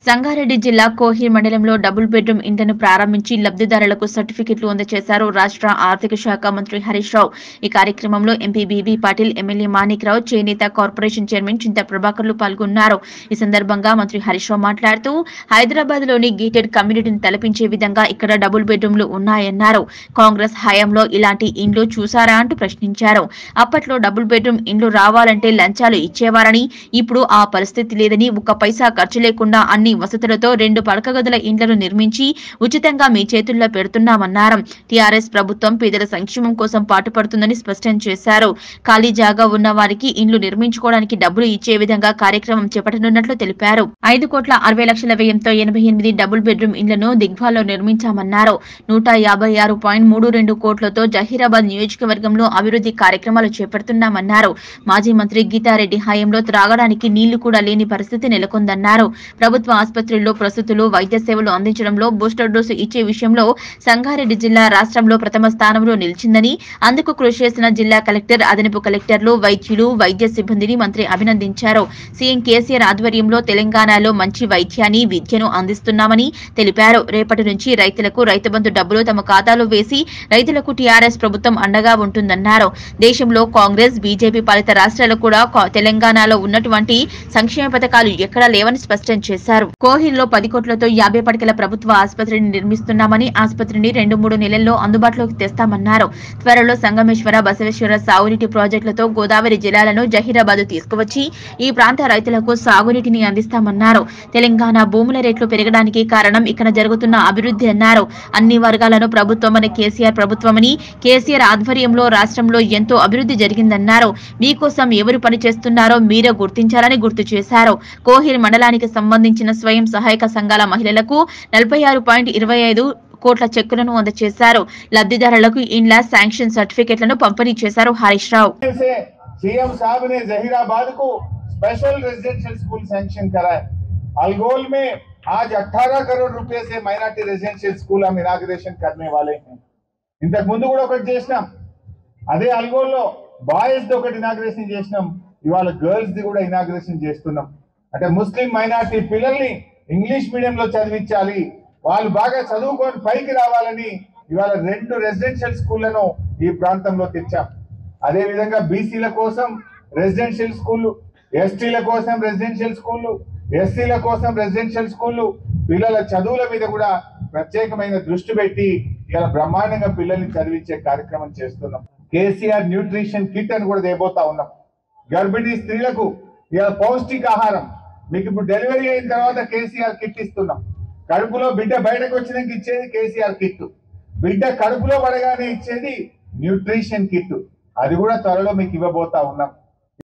సంగారెడ్డి జిల్లా కోహి మండలంలో double bedroom ఇండ్లను ప్రారంభించి లబ్ధిదారులకు సర్టిఫికెట్లు అందజేశారు రాష్ట్ర ఆర్థిక శాఖ మంత్రి హరీష్ రావు ఈ కార్యక్రమంలో MP BB Patil MLA Manik Rao చేనేత కార్పొరేషన్ చైర్మన్ చింత ప్రభాకర్లు పాల్గొన్నారు ఈ సందర్భంగా మంత్రి హరీష్ రావు మాట్లాడుతూ హైదరాబాద్ లోని గేటెడ్ కమ్యూనిటీని తలపించే విధంగా ఇక్కడ డబుల్ బెడ్రూమ్లు ఉన్నాయన్నారు కాంగ్రెస్ హయాంలో ఇలాంటి ఇండ్లు చూసారా అంటూ ప్రశ్నించారు అప్పట్లో డబుల్ బెడ్రూమ్ ఇండ్లు రావాలంటే లంచాలు ఇచ్చేవారని ఇప్పుడు ఆ పరిస్థితి లేదని ఒక్క పైసా ఖర్చు లేకుండా అన్ని వసతులతో రెండు పడక గదుల ఇండ్లను నిర్మించి ఉచితంగా మీ చేతుల్లో పెడుతున్నామన్నారు టీఆర్ఎస్ ప్రభుత్వం పేదల సంక్షేమం కోసం పాటుపడుతుందని స్పష్టం చేశారు ఖాళీ జాగా ఉన్న వారికి ఇండ్లు నిర్మించుకోవడానికి డబ్బులు ఇచ్చే విధంగా కార్యక్రమం చేపట్టనున్నట్లు తెలిపారు ఐదు కోట్ల అరవై లక్షల వ్యయంతో ఎనభై ఎనిమిది డబుల్ బెడ్రూమ్ ఇండ్లను దిగ్వాల్లో నిర్మించామన్నారు నూట యాభై ఆరు పాయింట్ మూడు రెండు కోట్లతో జహీరాబాద్ నియోజకవర్గంలో అభివృద్ధి కార్యక్రమాలు చేపడుతున్నామన్నారు మాజీ మంత్రి గీతారెడ్డి హయాంలో త్రాగడానికి నీళ్లు కూడా లేని పరిస్థితి నెలకొందన్నారు ప్రభుత్వ ఆసుపత్రుల్లో ప్రస్తుతులు వైద్య సేవలు అందించడంలో బూస్టర్ డోసు ఇచ్చే విషయంలో సంగారెడ్డి జిల్లా రాష్ట్రంలో ప్రథమ స్థానంలో నిలిచిందని అందుకు కృషి చేసిన జిల్లా కలెక్టర్ అదనపు కలెక్టర్లు వైద్యులు వైద్య సిబ్బందిని మంత్రి అభినందించారు సీఎం కేసీఆర్ ఆధ్వర్యంలో తెలంగాణలో మంచి వైద్యాన్ని విద్యను అందిస్తున్నామని తెలిపారు రేపటి నుంచి రైతులకు రైతు బంధు డబ్బులు తమ ఖాతాలో వేసి రైతులకు టీఆర్ఎస్ ప్రభుత్వం అండగా ఉంటుందన్నారు దేశంలో కాంగ్రెస్ బీజేపీ పాలిత రాష్ట్రాలు కూడా కా- తెలంగాణలో ఉన్నటువంటి సంక్షేమ పథకాలు ఎక్కడా లేవని స్పష్టం చేశారు కోహిల్లో పది కోట్లతో యాభై పడకల ప్రభుత్వ ఆసుపత్రిని నిర్మిస్తున్నామని ఆసుపత్రిని రెండు మూడు నెలల్లో అందుబాటులోకి తెస్తామన్నారు త్వరలో సంగమేశ్వర బసవేశ్వర సాగునీటి ప్రాజెక్టులతో గోదావరి జలాలను జహీరాబాద్ తీసుకువచ్చి ఈ ప్రాంత రైతులకు సాగునీటిని అందిస్తామన్నారు తెలంగాణ భూముల రేట్లు పెరగడానికి కారణం ఇక్కడ జరుగుతున్న అభివృద్ధి అన్నారు అన్ని వర్గాలను ప్రభుత్వం అని కేసీఆర్ ప్రభుత్వమని కేసీఆర్ ఆధ్వర్యంలో రాష్ట్రంలో ఎంతో అభివృద్ధి జరిగిందన్నారు మీకోసం ఎవరు పని చేస్తున్నారో మీరే గుర్తించాలని గుర్తు చేశారు కోహిర్ మండలానికి సంబంధించిన స్వయం సహాయక సంఘాల మహిళలకు నలభై ఆరు పాయింట్ ఇరవై ఐదు కోట్ల చెక్కులను అందజేశారు లబ్ధిదారులకు ఇండ్ల శాంక్షన్ సర్టిఫికెట్లను పంపిణీ చేశారు హరీష్ రావు से सीएम साहब ने जहीराबाद को स्पेशल रेजिडेंशियल स्कूल सैंक्शन करा है अलगोल में आज 18 करोड़ रुपए से माइनॉरिटी रेजिडेंशियल स्कूल हम इनाग्रेशन करने वाले हैं ఇంతకు ముందు కూడా ఒకటి చేసినాం అదే అల్గోల్లో బాయ్స్ ది ఒకటి ఇనాగ్రేషన్ చేసినాం ఇవాళ గర్ల్స్ ది కూడా ఇనాగ్రేషన్ చేస్తున్నాం అంటే ముస్లిం మైనారిటీ పిల్లల్ని ఇంగ్లీష్ మీడియం లో చదివించాలి వాళ్ళు బాగా చదువుకొని పైకి రావాలని ఇవాళ రెండు రెసిడెన్షియల్ స్కూళ్లను ఈ ప్రాంతంలో తెచ్చాం అదే విధంగా బీసీల కోసం రెసిడెన్షియల్ స్కూళ్ళు ఎస్టీల కోసం రెసిడెన్షియల్ స్కూళ్ళు ఎస్సీల కోసం రెసిడెన్షియల్ స్కూళ్ళు పిల్లల చదువుల మీద కూడా ప్రత్యేకమైన దృష్టి పెట్టి ఇలా బ్రహ్మాండంగా పిల్లల్ని చదివించే కార్యక్రమం చేస్తున్నాం కేసీఆర్ న్యూట్రిషన్ కిట్ అని కూడా దేబోతా ఉన్నాం గర్భిణీ స్త్రీలకు ఇలా పౌష్టికాహారం మీకు ఇప్పుడు డెలివరీ అయిన తర్వాత కేసీఆర్ కిట్ ఇస్తున్నాం కడుపులో బిడ్డ బయటకు వచ్చినాక ఇచ్చేది కేసీఆర్ కిట్ బిడ్డ కడుపులో పడగానే ఇచ్చేది న్యూట్రిషన్ కిట్ అది కూడా త్వరలో మీకు ఇవ్వబోతా ఉన్నాం